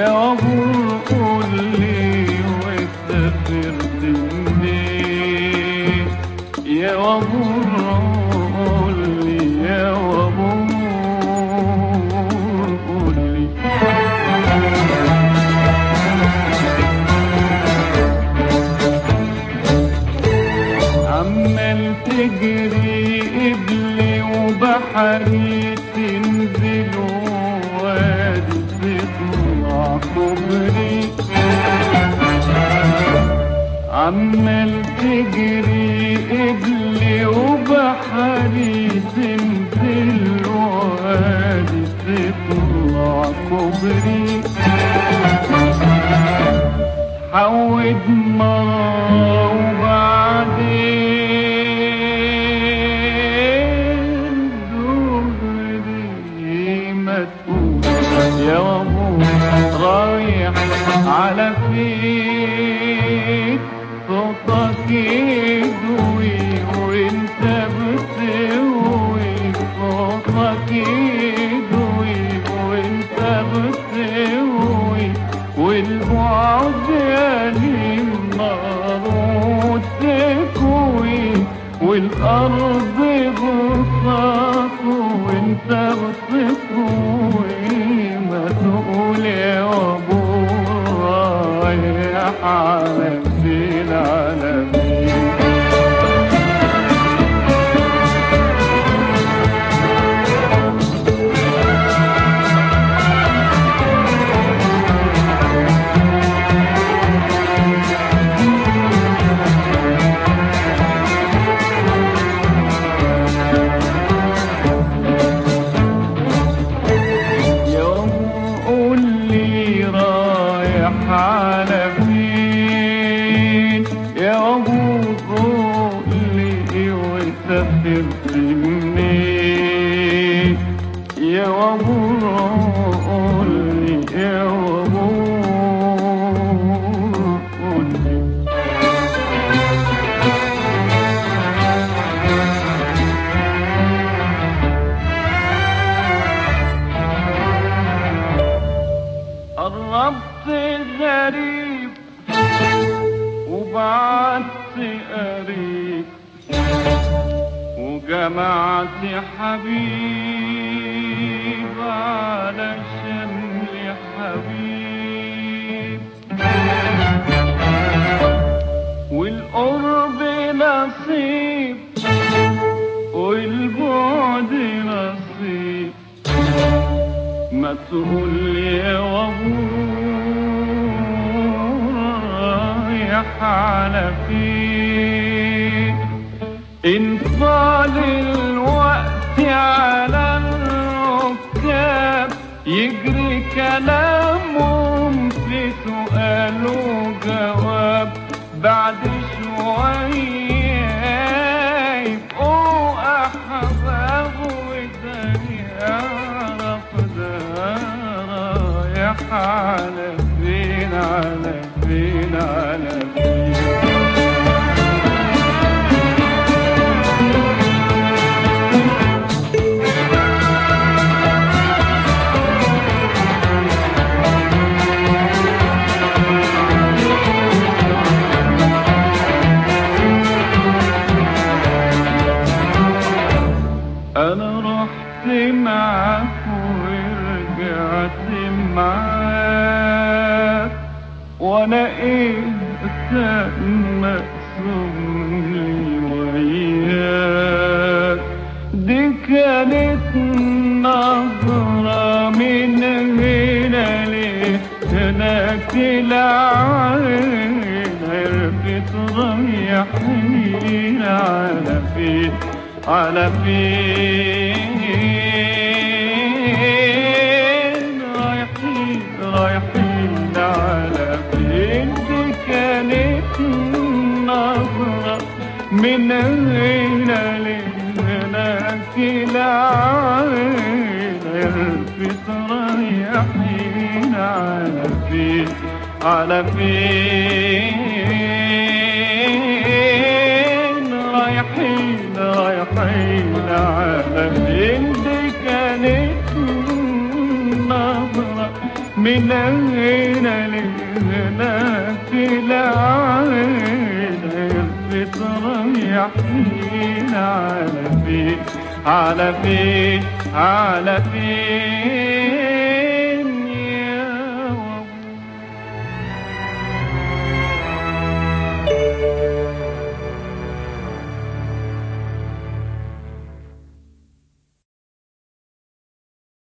يا وابور قول لي وسافرت منين يا وابور قول لي يا وابور قول لي عمال تجري قبلي وبحري تنزل وادي تطلع كوبري عمال تجري قبلي وبحري تنزل وادي تطلع كوبري حود مرة وبعدين دغري ما تقول يا وابو رايح على فين صوتك يدوي وانت بتسوي صوتك يدوي وانت بتسوي والبعد يلي النار وتكوي والأرض بساط وانت بتكوي ما تقول يا أبو رايح على فين على فين يوم قول لي رايح على فين يا ابو قول لي وسافرت منين يا ابو قول لي يا ابو قول لي قربت غريب وبعدت قريب وجمعت حبيب علشان لي حبيب والقرب نصيب والبعد نصيب ما تقول لي يا وابور رايح على فين إن طال الوقت على الركاب يجري كلامهم في سؤال وجواب بعد شوية يبقوا أحباب وتاني أعرف ده رايح على فين على فين على فين انا رحت معاك ورجعت معاك وانا ايه كان مقسوم لي وياك دي كانت نظرة من هنا لهناك العين عرفت رايحين على فين على فين رايحين رايحين على فين دي كانت نظرة من هنا لهناك العين عرفت رايحين على فين على فين رايحين رايحين على فين دي كانت نظرة من هنا لهناك العين بتريحين على فين على فين على فين